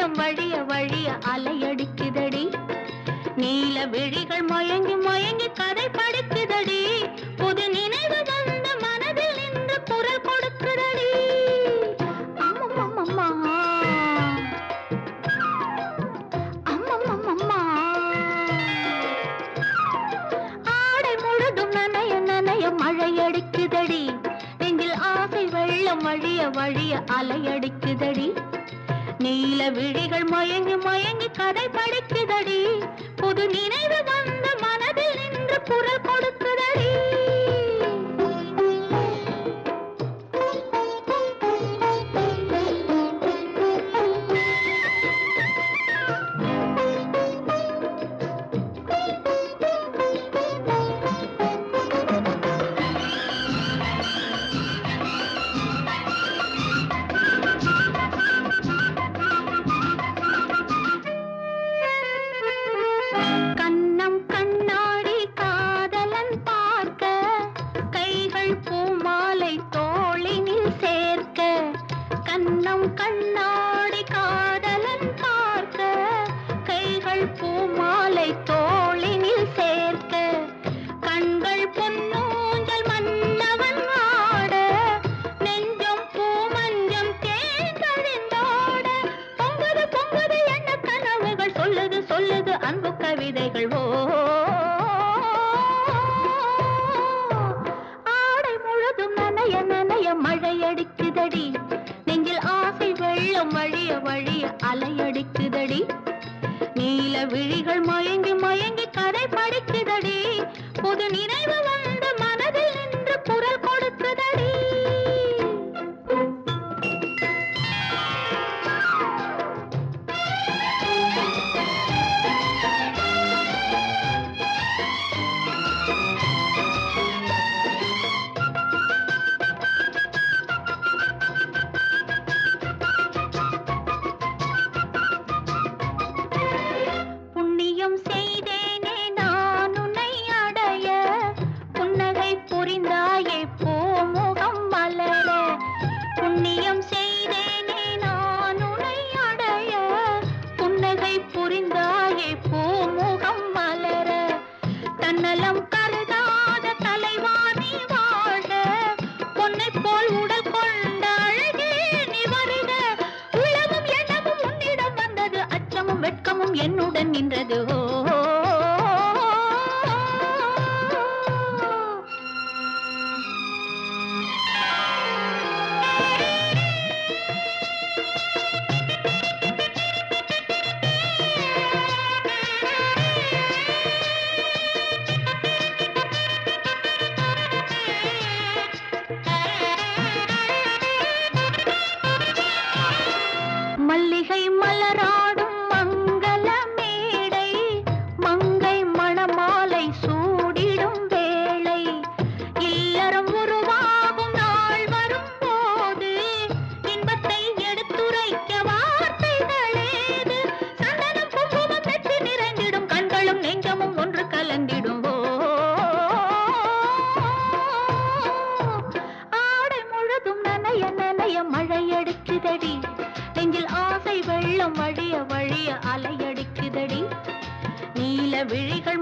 வெள்ளம் வழிய வழிய அலையடிக்குதடி நீல விழிகள் மயங்கி மயங்கி கதை படிக்குதடி புது நினைவு வந்த மனதில் நின்று குரல் கொடுக்குதடி அம்மம்மம்மம்மா. அம்மம்மம்மம்மா. ஆடை முழுதும் நனைய நனைய மழை அடிக்குதடி நெஞ்சில் ஆசை வெள்ளம் வழிய வழிய அலையடிக்குதடி நீல விழிகள் மயங்கி மயங்கி கதை படிக்குதடி புது நினைவு வந்த மனதில் நின்று குரல் கொடுக்குதடி கண்ணம் கண்ணாடி காதலன் பார்க்க கைகள் பூமாலை தோளினில் சேர்க்க கண்ணம் கண்ணாடி காதலன் பார்க்க கைகள் பூமாலை தோளினில் சேர்க்க கண்கள் பொன்னூஞ்சல் மன்னவன் ஆட நெஞ்சம் பூமஞ்சம் தேர்ந்தழிந்தோட பொங்குது பொங்குது என்ன கனவுகள் சொல்லுது சொல்லுது அன்பு கவிதைகள் ஓ ஆடை முழுதும் நனைய நனைய மழை அடிக்குதடி நெஞ்சில் ஆசை வெள்ளம் வழிய வழிய அலையடிக்குதடி நீல விழிகள் மயங்கி மயங்கி கதை படிக்குதடி புது நினைவு வந்த மனதில் நின்று குரல் கொடுக்குதடி புண்ணியம் செய்தேனே நான் உன்னை அடைய புன்னகை புரிந்தாயே பூமுகம் மலர புண்ணியம் செய்தேனே நான் உன்னை அடைய புன்னகை புரிந்தாயே பூமுகம் மலர தன்னலம் கருதாத தலைவாணி வாழ பொன்னை போல் உடல் கொண்ட அழகே நீ வருக உளமும் எண்ணமும் உன்னிடம் வந்தது அச்சமும் வெட்கமும் என்னுடன் நின்றது ஓ மல்லிகை மலராடும் மங்கள மேடை மங்கை மணமாலை சூடிடும் வேளை இல்லறம் உருவாகும் நாள் வரும்போது இன்பத்தை எடுத்துரைக்க வார்த்தைகளேது சந்தனம் குங்குமம் நெற்றி நிறைந்திடும் கண்களும் நெஞ்சமும் ஒன்று கலந்திடும் ஓ ஆடை முழுதும் நனைய நனைய மழை அடிக்குதடி நெஞ்சில் ஆசை வெள்ளம் வழிய வழிய அலையடிக்குதடி நீல விழிகள்